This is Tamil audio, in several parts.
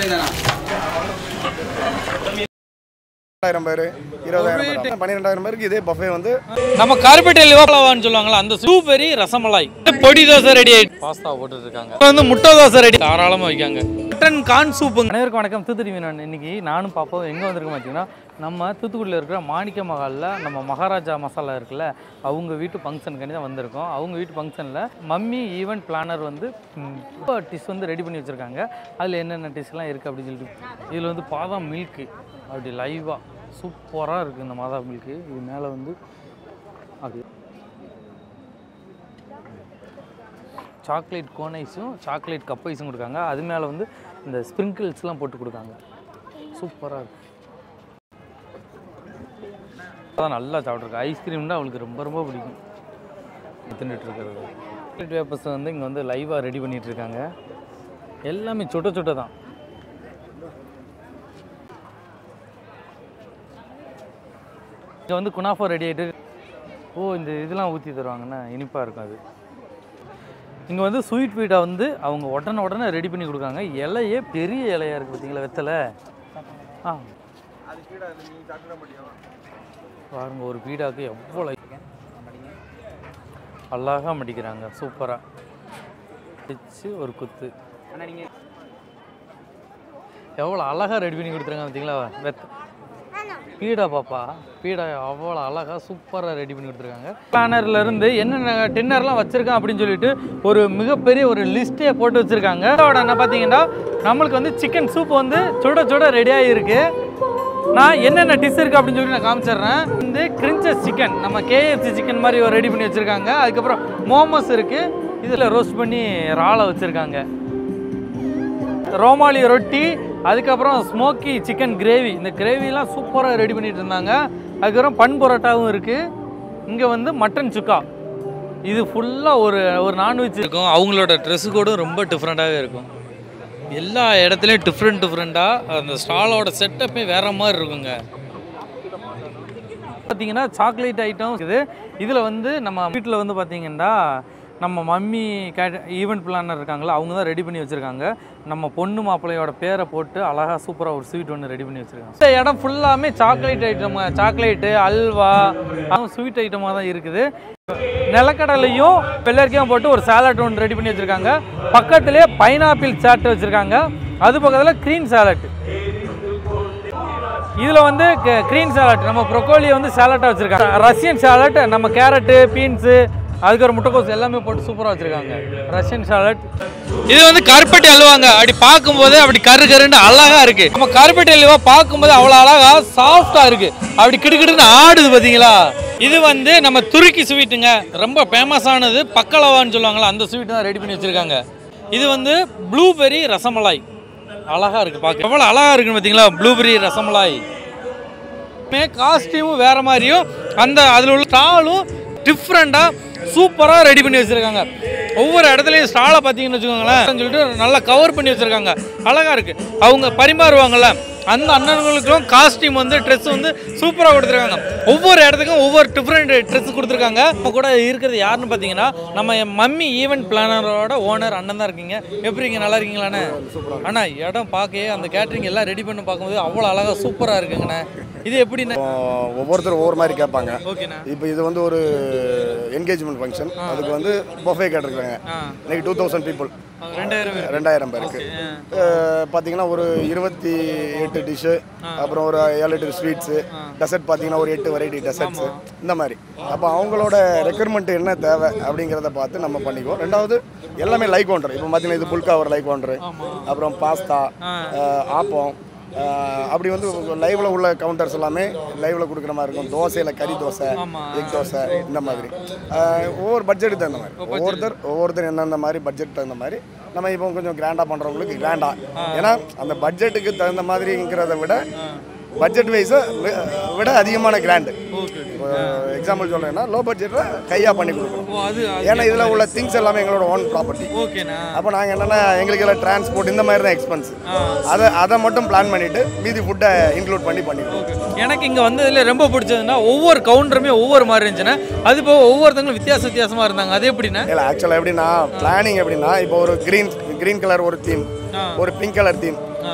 ஆயிரம் பேர் இருபதாயிரம் பேர் பன்னிரெண்டாயிரம் பேருக்கு இதே பஃபே வந்து நம்ம கார்பெட் லிவான்னு சொல்லுவாங்கல்ல அந்த சூப்பரி ரசமலாய் பொடி தோசை ரெடி ஆயிடுச்சு பாஸ்தா போட்டுட்டு இருக்காங்க இப்ப வந்து முட்டை தோசை ரெடி தாராளமா வைக்காங்க மட்டன் கான் சூப்பு அனைவருக்கும் வணக்கம் தூத்துக்குடி நான் இன்னைக்கு நானும் பாப்போம் எங்கே வந்திருக்கோம் பார்த்தீங்கன்னா நம்ம தூத்துக்குடியில் இருக்கிற மாணிக்க மகாலில் நம்ம மகாராஜா மசாலா இருக்குல்ல அவங்க வீட்டு ஃபங்க்ஷனுக்காண்டி தான் வந்திருக்கோம் அவங்க வீட்டு ஃபங்க்ஷனில் மம்மி ஈவெண்ட் பிளானர் வந்து டிஷ் வந்து ரெடி பண்ணி வச்சுருக்காங்க அதில் என்னென்ன டிஷ்லாம் இருக்குது அப்படின்னு சொல்லிட்டு இதில் வந்து பாதாம் மில்க்கு அப்படி லைவாக சூப்பராக இருக்குது இந்த பாதாம் மில்க்கு இது மேலே வந்து அப்படி சாக்லேட் கோன் ஐஸும் சாக்லேட் கப் ஐஸும் கொடுக்காங்க அது மேலே வந்து இந்த ஸ்ப்ரிங்கிள்ஸ்லாம் போட்டு கொடுக்காங்க சூப்பராக இருக்கு அதான் நல்லா சாப்பிட்ருக்கு ஐஸ்கிரீம்னா அவளுக்கு ரொம்ப ரொம்ப பிடிக்கும் தின்னுட்டு இருக்கிறது சாக்லேட் வேப்பர்ஸ் வந்து இங்கே வந்து லைவாக ரெடி பண்ணிட்டு இருக்காங்க எல்லாமே சுட்ட சுட்ட தான் இங்கே வந்து குனாஃபா ரெடி ஆகிட்டு ஓ இந்த இதெல்லாம் ஊற்றி தருவாங்கண்ணா இனிப்பாக இருக்கும் அது இங்கே வந்து ஸ்வீட் வீட்டை வந்து அவங்க உடனே உடனே ரெடி பண்ணி கொடுக்காங்க இலையே பெரிய இலையா இருக்குது பார்த்தீங்களா வெத்தலை ஆ பாருங்க ஒரு பீடாக்கு எவ்வளோ அழகாக மடிக்கிறாங்க சூப்பராக வச்சு ஒரு குத்து எவ்வளோ அழகாக ரெடி பண்ணி கொடுத்துருங்க பார்த்தீங்களா வெத்த பீடா பாப்பா பீடா அவ்வளோ அழகாக சூப்பராக ரெடி பண்ணி கொடுத்துருக்காங்க பிளானர்ல இருந்து என்னென்ன டின்னர்லாம் வச்சிருக்கான் அப்படின்னு சொல்லிட்டு ஒரு மிகப்பெரிய ஒரு லிஸ்ட்டே போட்டு வச்சிருக்காங்க அதோட என்ன பார்த்தீங்கன்னா நம்மளுக்கு வந்து சிக்கன் சூப் வந்து சுட சுட ரெடியாக இருக்கு நான் என்னென்ன டிஷ் இருக்குது அப்படின்னு சொல்லி நான் காமிச்சிடுறேன் வந்து கிரிஞ்சஸ் சிக்கன் நம்ம கேஎஃப்சி சிக்கன் மாதிரி ஒரு ரெடி பண்ணி வச்சுருக்காங்க அதுக்கப்புறம் மோமோஸ் இருக்குது இதில் ரோஸ்ட் பண்ணி ராலை வச்சுருக்காங்க ரோமாலி ரொட்டி அதுக்கப்புறம் ஸ்மோக்கி சிக்கன் கிரேவி இந்த கிரேவிலாம் சூப்பராக ரெடி பண்ணிட்டு இருந்தாங்க அதுக்கப்புறம் பன் பரோட்டாவும் இருக்குது இங்கே வந்து மட்டன் சுக்கா இது ஃபுல்லாக ஒரு ஒரு நான்வெஜ் இருக்கும் அவங்களோட ட்ரெஸ்ஸு கோடும் ரொம்ப டிஃப்ரெண்ட்டாகவே இருக்கும் எல்லா இடத்துலையும் டிஃப்ரெண்ட் டிஃப்ரெண்ட்டாக அந்த ஸ்டாலோட செட்டப்பே வேறு மாதிரி இருக்குங்க பார்த்தீங்கன்னா சாக்லேட் ஐட்டம் இருக்குது இதில் வந்து நம்ம வீட்டில் வந்து பார்த்தீங்கன்னா நம்ம மம்மி கேட் ஈவெண்ட் பிளானர் இருக்காங்களா அவங்க தான் ரெடி பண்ணி வச்சுருக்காங்க நம்ம பொண்ணு மாப்பிள்ளையோட பேரை போட்டு அழகாக சூப்பராக ஒரு ஸ்வீட் ஒன்று ரெடி பண்ணி வச்சுருக்காங்க இந்த இடம் ஃபுல்லாமே chocolate item chocolate halwa sweet ஐட்டமாக தான் இருக்குது நிலக்கடலையும் வெள்ளரிக்கையும் போட்டு ஒரு சாலட் ஒன்று ரெடி பண்ணி வச்சுருக்காங்க பக்கத்துலேயே பைனாப்பிள் சாட் வச்சுருக்காங்க அது பக்கத்தில் க்ரீன் சாலட் இதில் வந்து க்ரீன் சாலட் நம்ம ப்ரொக்கோலியை வந்து சாலட்டாக வச்சுருக்காங்க ரஷ்யன் சாலட் நம்ம கேரட்டு பீன்ஸு அதுக்கு ஒரு முட்டைக்கோஸ் எல்லாமே போட்டு சூப்பராக வச்சுருக்காங்க ரஷ்யன் சாலட் இது வந்து கருப்பட்டி அல்வாங்க அப்படி பார்க்கும்போது அப்படி கரு கருன்னு அழகா இருக்கு நம்ம கருப்பட்டி அல்வா பார்க்கும்போது அவ்வளோ அழகா சாஃப்டா இருக்கு அப்படி கிடுக்கிடுன்னு ஆடுது பார்த்தீங்களா இது வந்து நம்ம துருக்கி ஸ்வீட்டுங்க ரொம்ப ஃபேமஸானது பக்கலவான்னு சொல்லுவாங்களா அந்த ஸ்வீட் தான் ரெடி பண்ணி வச்சுருக்காங்க இது வந்து ப்ளூபெரி ரசமலாய் அழகா இருக்கு பார்க்க எவ்வளோ அழகா இருக்குன்னு பார்த்தீங்களா ப்ளூபெரி ரசமலாய் காஸ்டியூமும் வேற மாதிரியும் அந்த அதில் உள்ள ஸ்டாலும் டிஃப்ரெண்ட்டாக சூப்பராக ரெடி பண்ணி வச்சுருக்காங்க ஒவ்வொரு இடத்துலையும் ஸ்டாலை பார்த்தீங்கன்னு வச்சுக்கோங்களேன் சொல்லிட்டு நல்லா கவர் பண்ணி வச்சுருக்காங்க அழகாக இருக்குது அவங்க பரிமாறுவாங்கல்ல அந்த அண்ணன்களுக்கும் காஸ்டியூம் வந்து ட்ரெஸ் வந்து சூப்பராக கொடுத்துருக்காங்க ஒவ்வொரு இடத்துக்கும் ஒவ்வொரு டிஃப்ரெண்ட் ட்ரெஸ் கொடுத்துருக்காங்க இப்போ கூட இருக்கிறது யாருன்னு பார்த்தீங்கன்னா நம்ம என் மம்மி ஈவெண்ட் பிளானரோட ஓனர் அண்ணன் தான் இருக்கீங்க எப்படிங்க நல்லா இருக்கீங்களாண்ணே அண்ணா இடம் பார்க்கவே அந்த கேட்ரிங் எல்லாம் ரெடி பண்ணி பார்க்கும்போது அவ்வளோ அழகாக சூப்பராக இருக்குங்கண்ணே இது எப்படிண்ணே ஒவ்வொருத்தரும் ஒவ்வொரு மாதிரி கேட்பாங்க ஓகேண்ணா இப்போ இது வந்து ஒரு என்கேஜ்மெண்ட் ஃபங்க்ஷன் அதுக்கு வந்து பஃபே கேட்டிருக்காங்க ஆ இன்னைக்கு டூ தௌசண்ட் பீப்புள் ரெண்டாயிரம் பேர் ரெண்டாயிரம் பேருக்கு அஹ், பார்த்தீங்கன்னா ஒரு இருபத்தி எட்டு டிஷ்ஷு அப்புறம் ஒரு ஏழு எட்டு ஸ்வீட்ஸு டெசர்ட் பார்த்தீங்கன்னா ஒரு எட்டு வெரைட்டி டெசர்ட்ஸு இந்த மாதிரி அப்போ அவங்களோட ரெக்குயர்மெண்ட் என்ன தேவை அப்படிங்கிறத பார்த்து நம்ம பண்ணிக்குவோம் ரெண்டாவது எல்லாமே லைக் ஒன்றர் இப்போ பார்த்தீங்கன்னா இது புல்கா ஒரு லைக் ஒன்றர் அப்புறம் பாஸ்தா ஆப்பம் அஹ், அப்படி வந்து லைவ்ல உள்ள கவுண்டர்ஸ் எல்லாமே லைவ்ல கொடுக்குற மாதிரி இருக்கும் தோசையில் கறி தோசை எக் தோசை இந்த மாதிரி அஹ், ஒவ்வொரு பட்ஜெட்டுக்கு தகுந்த மாதிரி ஒவ்வொருத்தர் ஒவ்வொருத்தர் எந்தெந்த மாதிரி பட்ஜெட் தகுந்த மாதிரி நம்ம இப்போ கொஞ்சம் கிராண்டாக பண்ணுறவங்களுக்கு கிராண்டாக ஏன்னா அந்த பட்ஜெட்டுக்கு தகுந்த மாதிரிங்கிறத விட பட்ஜெட் வைஸை விட அதிகமான கிராண்டு இப்போ எக்ஸாம்பிள் சொல்கிறேன்னா லோ பட்ஜெட்டில் கையாக பண்ணி கொடுக்குறோம் ஓ அது ஏன்னா இதில் உள்ள திங்ஸ் எல்லாமே எங்களோட ஓன் ப்ராப்பர்ட்டி ஓகேண்ணா அப்போ நாங்கள் என்னென்னா எங்களுக்கு எல்லாம் டிரான்ஸ்போர்ட் இந்த மாதிரி தான் எக்ஸ்பென்ஸ் அதை அதை மட்டும் பிளான் பண்ணிவிட்டு மீதி ஃபுட்டை இன்க்ளூட் பண்ணி பண்ணிக்கிறோம் எனக்கு இங்கே வந்ததுல ரொம்ப பிடிச்சதுன்னா ஒவ்வொரு கவுண்டருமே ஒவ்வொரு மாதிரி இருந்துச்சுன்னா அது போக ஒவ்வொருத்தங்களும் வித்தியாச வித்தியாசமாக இருந்தாங்க அது எப்படின்னா இல்லை ஆக்சுவலாக எப்படின்னா பிளானிங் எப்படின்னா இப்போ ஒரு க்ரீன் க்ரீன் கலர் ஒரு தீம் ஒரு பிங்க் கலர் தீம்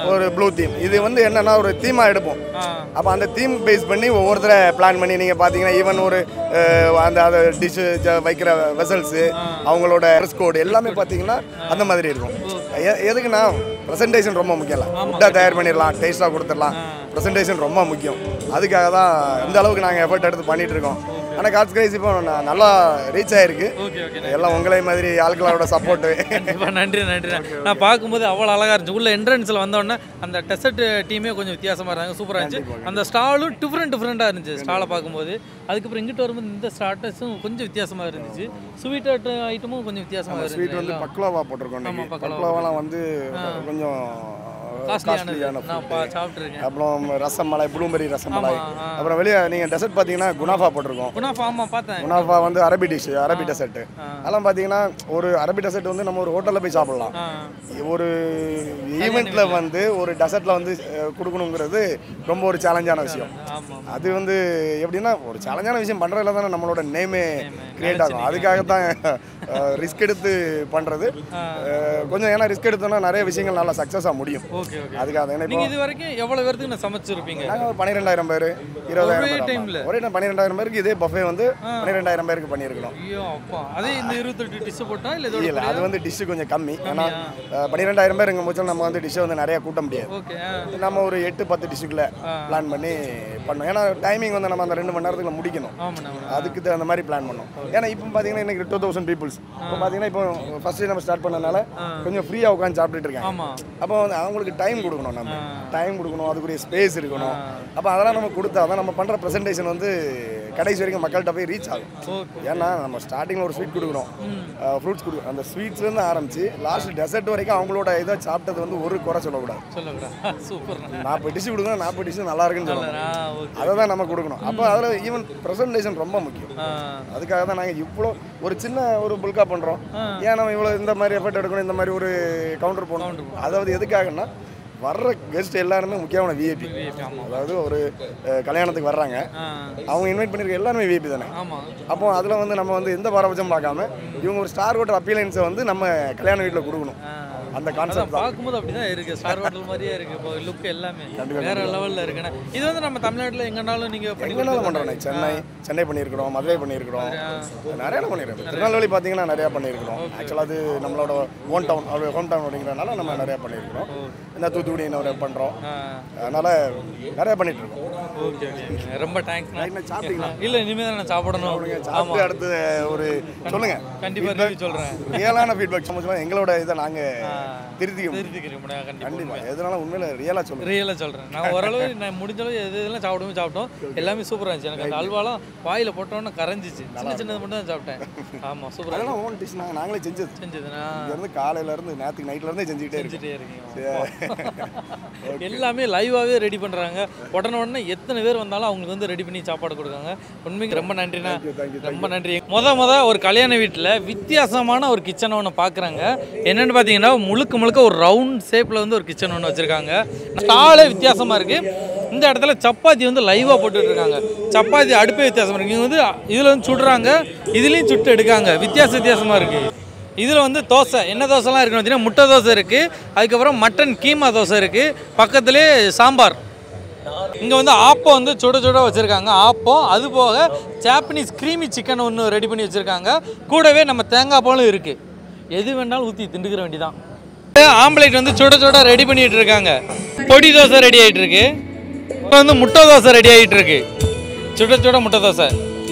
ஒரு ப்ளூ தீம் இது வந்து என்னன்னா ஒரு தீமாக எடுப்போம் ஆ அப்போ அந்த தீம் பேஸ் பண்ணி ஒவ்வொருத்தரை பிளான் பண்ணி நீங்கள் பார்த்தீங்கன்னா ஈவன் ஒரு அஹ், அந்த அந்த டிஷ்ஷு வைக்கிற வெசல்ஸு அவங்களோட ட்ரெஸ் கோடு எல்லாமே பார்த்தீங்கன்னா அந்த மாதிரி இருக்கும் எ- எதுக்குன்னா ப்ரெசன்டேஷன் ரொம்ப முக்கியம் இல்லை ஃபுட்டாக தயார் பண்ணிடலாம் டேஸ்ட்டாக கொடுத்துடலாம் ப்ரெசன்டேஷன் ரொம்ப முக்கியம் அதுக்காக தான் இந்த அளவுக்கு நாங்கள் எஃபர்ட் எடுத்து பண்ணிட்டு இருக்கோம் ஆனால் காட்ஸ் கிரைஸ் இப்போ ந- நல்லா ரீச் ஆயிருக்கு ஓகே ஓகே எல்லாம் உங்களை மாதிரி ஆட்களோட சப்போர்ட்டு கண்டிப்பா நன்றி நன்றி நான் பார்க்கும்போது அவ்வளோ அழகா இருந்துச்சு உள்ள என்ட்ரன்ஸில் வந்தோடனே அந்த டெசர்ட் டீமே கொஞ்சம் வித்தியாசமா இருந்தாங்க சூப்பராக இருந்துச்சு அந்த ஸ்டாலும் டிஃப்ரெண்ட் டிஃப்ரெண்ட்டாக இருந்துச்சு ஸ்டாலை பார்க்கும்போது அதுக்கப்புறம் இங்கிட்டு வரும்போது இந்த ஸ்டார்டர்ஸும் கொஞ்சம் வித்தியாசமா இருந்துச்சு ஸ்வீட் ஐட்டமும் கொஞ்சம் வித்தியாசமா ஸ்வீட் இருந்துச்சு வந்து பக்லாவா போட்டிருக்கோம் இன்னைக்கு பக்லாவா. பக்லாவாலாம் வந்து கொஞ்சம் காஸ்ட்லியானது காஸ்ட்லியான நான் பா சாப்பிட்ருக்கேன் அப்புறம் ரசமலை ப்ளூபெரி ரசமலை ஆமா, ஆ. அப்புறம் வெளியே நீங்கள் டெசர்ட் பார்த்தீங்கன்னா குனாஃபா போட்டிருக்கோம் குணாஃபா ஆமாம் பார்த்தேன் குனாஃபா வந்து அரபி டிஷ் அரபி டெசர்ட் ஆ. அதெல்லாம் பார்த்தீங்கன்னா ஒரு அரபி டெசர்ட் வந்து நம்ம ஒரு ஹோட்டலில் போய் சாப்பிடலாம் ஆ ஒரு ஈவெண்ட்ல வந்து ஒரு டெசர்ட்ல வந்து அஹ், கொடுக்கணுங்கிறது ரொம்ப ஒரு சேலஞ்சான விஷயம் ஆமாம் அது வந்து எப்படின்னா ஒரு சேலஞ்சான விஷயம் பண்றதுல தானே நம்மளோட நேமே கிரியேட் ஆகும் அதுக்காக தான் ரிஸ்க் எடுத்து பண்றது அஹ், கொஞ்சம் ஏன்னா ரிஸ்க் எடுத்தோம்னா நிறைய விஷயங்கள் நல்லா சக்ஸஸாக முடியும் ஓகே ஓகே அதுக்காக தான் ஏன்னா இப்போ நீங்கள் இது வரைக்கும் எவ்வளோ பேர்த்துக்கு நான் சமைச்சிருப்பீங்க நாங்கள் ஒரு பன்னிரெண்டாயிரம் பேர் இருபதாயிரம் ஒரே பேர் timeல? ஆமா. ஒரே டைம் பன்னிரெண்டாயிரம் பேருக்கு இதே பஃபே வந்து பன்னிரெண்டாயிரம் பேருக்கு பண்ணியிருக்கிறோம் ஐயோ அப்பா அதே இந்த இருபத்தெட்டு டிஷ்ஷு போட்டா இல்லை இதோட இல்லை அது வந்து டிஷ்ஷு கொஞ்சம் கம்மி ஏன்னா அஹ், பன்னிரெண்டாயிரம் பேர் எங்கள் போச்சு நம்ம வந்து டிஷ்ஷை வந்து நிறைய கூட்ட முடியாது ஓகே நம்ம ஒரு எட்டு பத்து டிஷ்ஷுக்குள்ள பிளான் பண்ணி பண்ணோம் ஏன்னா டைமிங் வந்து நம்ம அந்த ரெண்டு மணி நேரத்துக்குள்ள முடிக்கணும் ஆமாண்ணா அதுக்கு தகுந்த மாதிரி பிளான் பண்ணோம் ஏன்னா இப்போ பார்த்தீங்கன்னா இன்னைக்கு டூ தௌசண்ட் பீப்புள்ஸ் இப்போ பார்த்தீங்கன்னா இப்போ ஃபர்ஸ்ட் நம்ம ஸ்டார்ட் பண்ணனால கொஞ்சம் ஃப்ரீயாக உட்காந்து சாப்பிட்டுட்டு இருக்காங்க ஆமாம் அப்போ வந்து அவங்களுக்கு டைம் கொடுக்கணும் நம்ம டைம் கொடுக்கணும் அதுக்குரிய ஸ்பேஸ் இருக்கணும் அப்போ அதெல்லாம் நம்ம கொடுத்தா தான் நம்ம பண்ணுற ப்ரெசன்டேஷன் வந்து கடைசி வரைக்கும் மக்கள்கிட்ட போய் ரீச் ஆகும் ஓகே ஏன்னா நம்ம ஸ்டார்டிங்கில் ஒரு ஸ்வீட் கொடுக்குறோம் ஃப்ரூட்ஸ் கொடுக்குறோம் அந்த ஸ்வீட்ஸ்லேருந்து ஆரம்பிச்சு லாஸ்ட் டெசர்ட் வரைக்கும் அவங்களோட இதை சாப்பிட்டது வந்து ஒரு குறை சொல்லக்கூடாது சொல்லக்கூடாது சூப்பர்ண்ணா நாற்பது டிஷ் கொடுக்கணும் நாற்பது டிஷ் நல்லா இருக்குன்னு சொல்லணும் ஆ ஓகே அதை தான் நம்ம கொடுக்கணும் அப்போ அதில் ஈவன் ப்ரெசன்டேஷன் ரொம்ப முக்கியம் ஆ அதுக்காக தான் நாங்கள் இவ்வளோ ஒரு சின்ன ஒரு புல்கா பண்ணுறோம் ஏன் நம்ம இவ்வளோ இந்த மாதிரி எஃபர்ட் எடுக்கணும் இந்த மாதிரி ஒரு கவுண்டர் போடணும் அதாவது எதுக்காகன்னா வர்ற கெஸ்ட் எல்லாருமே முக்கியமான விஐபி ஆமாம் அதாவது ஒரு அஹ், கல்யாணத்துக்கு வர்றாங்க ஆ அவங்க இன்வைட் பண்ணியிருக்க எல்லாருமே விஐபி தானே ஆமாம் அப்போ அதில் வந்து நம்ம வந்து எந்த பாரபட்சம் பார்க்காம இவங்க ஒரு ஸ்டார் ஹோட்டல் அப்பீலன்ஸை வந்து நம்ம கல்யாண வீட்டில் கொடுக்கணும் அந்த அதான் கான்செப்ட் பார்க்கும்போது அப்படிதான் இருக்கு ஸ்டார் ஹோட்டல் மாதிரியே இருக்கு இப்போ லுக் எல்லாமே வேற லெவல்ல இருக்குண்ணா இது வந்து நம்ம தமிழ்நாட்டுல எங்கனாலும் நீங்க பண்ணி எங்கனாலும் பண்ணுறோம் சென்னை சென்னை பண்ணியிருக்கிறோம் மதுரை பண்ணியிருக்கிறோம் நிறைய பண்ணியிருக்கோம் திருநெல்வேலி பார்த்தீங்கன்னா நிறையா பண்ணியிருக்கிறோம் ஆக்சுவலாக அது நம்மளோட ஓன் டவுன் அவருடைய ஹோம் டவுன் அப்படிங்கிறனால நம்ம நிறையா பண்ணியிருக்கிறோம் இந்த தூத்துக்குடி நிறைய பண்ணுறோம் அதனால் நிறையா பண்ணிட்டு இருக்கோம் ஓகே ஓகே ரொம்ப தேங்க்ஸ்ண்ணா என்ன சாப்பிட்டீங்களா இல்ல இனிமே தான் நான் சாப்பிடணும் சாப்பிட்டு அடுத்து ஒரு சொல்லுங்க கண்டிப்பா ரிவ்யூ சொல்றேன் ரியலான ஃபீட்பேக் சமைச்சோம் எங்களோட இதை நாங்கள் திருத்திக்க முடியும் தெரிஞ்சுக்கிறேன் முடியாது கண்டிப்பா கண்டிப்பாக எதனால உண்மையில ரியலாக சொல்லுங்க ரியலாக சொல்கிறேன் நான் ஓரளவு நான் முடிஞ்ச அளவு எது இதெல்லாம் சாப்பிடவும் சாப்பிட்டோம் எல்லாமே சூப்பராக இருந்துச்சு எனக்கு அந்த அல்வாலாம் வாயில் போட்டோன்னே கரைஞ்சிச்சு சின்ன சின்னது மட்டும் தான் சாப்பிட்டேன் ஆமாம் சூப்பராக அதெல்லாம் ஓன் டிஷ் நாங்கள் நாங்களே செஞ்சது செஞ்சதுண்ணா இருந்து காலையில இருந்து நேற்றுக்கு நைட்ல இருந்தே செஞ்சுக்கிட்டே இருக்கோம் செஞ்சுட்டே இருக்கீங்க எல்லாமே லைவாகவே ரெடி பண்ணுறாங்க உடனே உடனே எத்தனை பேர் வந்தாலும் அவங்களுக்கு வந்து ரெடி பண்ணி சாப்பாடு கொடுக்காங்க உண்மைக்கு ரொம்ப நன்றிண்ணா ரொம்ப நன்றி முத முத ஒரு கல்யாண வீட்டில் வித்தியாசமான ஒரு கிச்சனை ஒன்று பார்க்குறாங்க என்னென்னு பார்த்தீங்கன்னா முழுக்க முழுக்க ஒரு ரவுண்ட் ஷேப்பில் வந்து ஒரு கிச்சன் ஒன்று வச்சுருக்காங்க ஸ்டாலே வித்தியாசமாக இருக்குது இந்த இடத்துல சப்பாத்தி வந்து லைவாக போட்டுட்டு இருக்காங்க சப்பாத்தி அடுப்பே வித்தியாசமாக இருக்குது இவங்க வந்து இதில் வந்து சுடுறாங்க இதுலேயும் சுட்டு எடுக்காங்க வித்தியாச வித்தியாசமாக இருக்குது இதில் வந்து தோசை என்ன தோசைலாம் இருக்குன்னு பார்த்தீங்கன்னா முட்டை தோசை இருக்குது அதுக்கப்புறம் மட்டன் கீமா தோசை இருக்குது பக்கத்துலேயே சாம்பார் இங்கே வந்து ஆப்பம் வந்து சுட சுட வச்சுருக்காங்க ஆப்பம் அது போக ஜாப்பனீஸ் க்ரீமி சிக்கன் ஒன்று ரெடி பண்ணி வச்சுருக்காங்க கூடவே நம்ம தேங்காய் பாலும் இருக்குது எது வேணாலும் ஊற்றி திண்டுக்கிற வேண்டிதான் ஆம்லேட் வந்து சுட சுட ரெடி பண்ணிட்டு இருக்காங்க பொடி தோசை ரெடி ஆகிட்டு இருக்கு இப்போ வந்து முட்டை தோசை ரெடி ஆகிட்டு இருக்கு சுட சுட முட்டை தோசை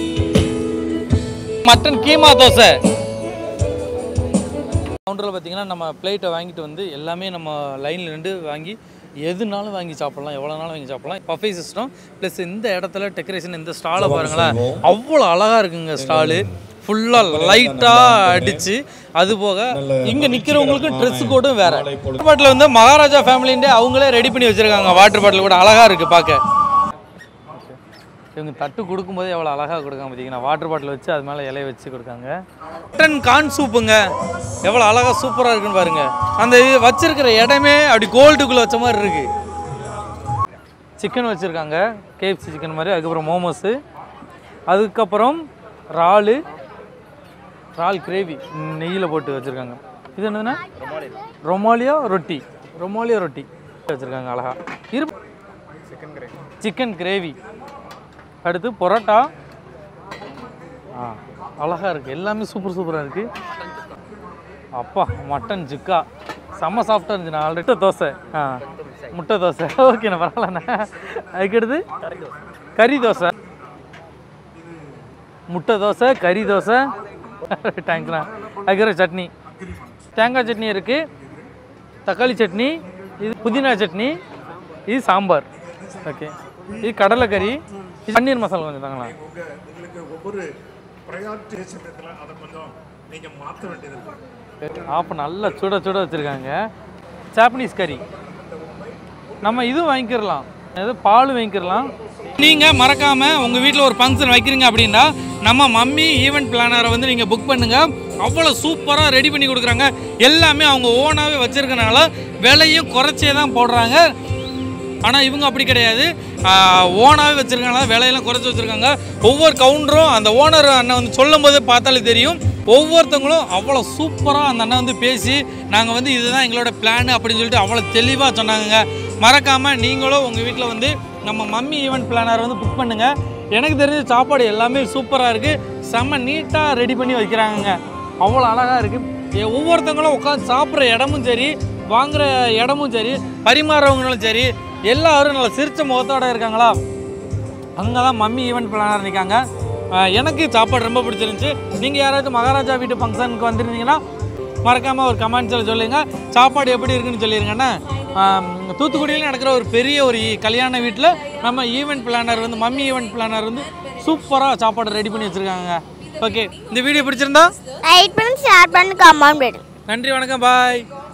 மட்டன் கீமா தோசை கவுண்டரில் பார்த்தீங்கன்னா நம்ம பிளேட்டை வாங்கிட்டு வந்து எல்லாமே நம்ம லைனில் நின்று வாங்கி எதுனாலும் வாங்கி சாப்பிடலாம் எவ்வளோ நாளும் வாங்கி சாப்பிடலாம் பஃபே சிஸ்டம் ப்ளஸ் இந்த இடத்துல டெக்கரேஷன் இந்த ஸ்டாலை பாருங்களேன் அவ்வளோ அழகாக இருக்குங்க ஸ்டாலு ஃபுல்லாக லைட்டாக அடித்து அது போக இங்கே நிற்கிறவங்களுக்கு ட்ரெஸ் கோடும் வேறு வாட்டர் பாட்டில் வந்து மகாராஜா ஃபேமிலின்டே அவங்களே ரெடி பண்ணி வச்சுருக்காங்க வாட்டர் பாட்டில் கூட அழகாக இருக்குது பார்க்க இவங்க தட்டு கொடுக்கும்போது எவ்வளோ அழகாக கொடுக்காங்க பார்த்தீங்கன்னா வாட்டர் பாட்டில் வச்சு அது மேலே இலைய வச்சு கொடுக்காங்க மட்டன் கான் சூப்புங்க எவ்வளோ அழகாக சூப்பராக இருக்குன்னு பாருங்க அந்த இது வச்சிருக்கிற இடமே அப்படி கோல்டுக்குள்ளே வச்ச மாதிரி இருக்கு சிக்கன் வச்சுருக்காங்க கேஎஃப்சி சிக்கன் மாதிரி அதுக்கப்புறம் மோமோஸு அதுக்கப்புறம் இறாலு இறால் கிரேவி நெய்யில் போட்டு வச்சுருக்காங்க இது என்னதுன்னா ரொமாலியோ ரொட்டி ரொமாலியோ ரொட்டி வச்சுருக்காங்க அழகா இரு சிக்கன் கிரேவி அடுத்து பரோட்டா ஆ அழகா இருக்குது எல்லாமே சூப்பர் சூப்பராக இருக்குது அப்பா மட்டன் சுக்கா செம்ம சாஃப்டாக இருந்துச்சு நான் ஆல்ரெடி தோசை ஆ முட்டை தோசை ஓகேண்ணா பரவாயில்லண்ணா அதுக்கடுத்து கறி தோசை முட்டை தோசை கறி தோசை தேங்க்ஸ்ண்ணா அதுக்கப்புறம் சட்னி தேங்காய் சட்னி இருக்குது தக்காளி சட்னி இது புதினா சட்னி இது சாம்பார் ஓகே இது கடலைக்கறி இது பன்னீர் மசாலா கொஞ்சம் தாங்களா உங்களுக்கு ஒவ்வொரு ப்ரையாரிட்டி சட்டத்தில் அதை கொஞ்சம் நீங்கள் மாற்ற வேண்டியது இருக்கு ஆப்ப நல்லா சுட சுட வச்சுருக்காங்க ஜாப்பனீஸ் கறி நம்ம இதுவும் வாங்கிக்கிறலாம் ஏதோ பால் வாங்கிக்கிறலாம் நீங்கள் மறக்காமல் உங்கள் வீட்டில் ஒரு ஃபங்க்ஷன் வைக்கிறீங்க அப்படின்னா நம்ம மம்மி ஈவெண்ட் பிளானரை வந்து நீங்கள் புக் பண்ணுங்கள் அவ்வளோ சூப்பராக ரெடி பண்ணி கொடுக்குறாங்க எல்லாமே அவங்க ஓனாகவே வச்சுருக்கனால விலையும் குறைச்சே தான் போடுறாங்க ஆனால் இவங்க அப்படி கிடையாது ஓனாகவே வச்சுருக்காங்க விலையெல்லாம் குறைச்சி வச்சுருக்காங்க ஒவ்வொரு கவுண்டரும் அந்த ஓனர் அண்ணன் வந்து சொல்லும் போது பார்த்தாலே தெரியும் ஒவ்வொருத்தவங்களும் அவ்வளோ சூப்பராக அந்த அண்ணன் வந்து பேசி நாங்கள் வந்து இதுதான் எங்களோட பிளான் அப்படின்னு சொல்லிட்டு அவ்வளோ தெளிவாக சொன்னாங்க மறக்காமல் நீங்களும் உங்கள் வீட்டில் வந்து நம்ம மம்மி ஈவெண்ட் பிளானர் வந்து புக் பண்ணுங்கள் எனக்கு தெரிஞ்ச சாப்பாடு எல்லாமே சூப்பராக இருக்குது செம்ம நீட்டாக ரெடி பண்ணி வைக்கிறாங்கங்க அவ்வளோ அழகாக இருக்குது ஒவ்வொருத்தவங்களும் உட்காந்து சாப்பிட்ற இடமும் சரி வாங்குற இடமும் சரி பரிமாறவங்களும் சரி எல்லாரும் நல்ல சிரிச்ச முகத்தோட இருக்காங்களா அங்கே தான் மம்மி ஈவெண்ட் பிளானர் நிற்காங்க அஹ் எனக்கு சாப்பாடு ரொம்ப பிடிச்சிருந்துச்சு நீங்கள் யாராச்சும் மகாராஜா வீட்டு ஃபங்க்ஷனுக்கு வந்திருந்தீங்கன்னா மறக்காமல் ஒரு கமெண்ட்ஸில் சொல்லுங்கள் சாப்பாடு எப்படி இருக்குன்னு சொல்லிடுங்கண்ணா ஆம், தூத்துக்குடியில் நடக்கிற ஒரு பெரிய ஒரு கல்யாண வீட்டில் நம்ம ஈவெண்ட் பிளானர் வந்து மம்மி ஈவெண்ட் பிளானர் வந்து சூப்பராக சாப்பாடு ரெடி பண்ணி வச்சுருக்காங்க ஓகே இந்த வீடியோ பிடிச்சிருந்தா லைட் பண்ணி ஷேர் பண்ணி கமெண்ட் பண்ணுங்க நன்றி வணக்கம் பாய்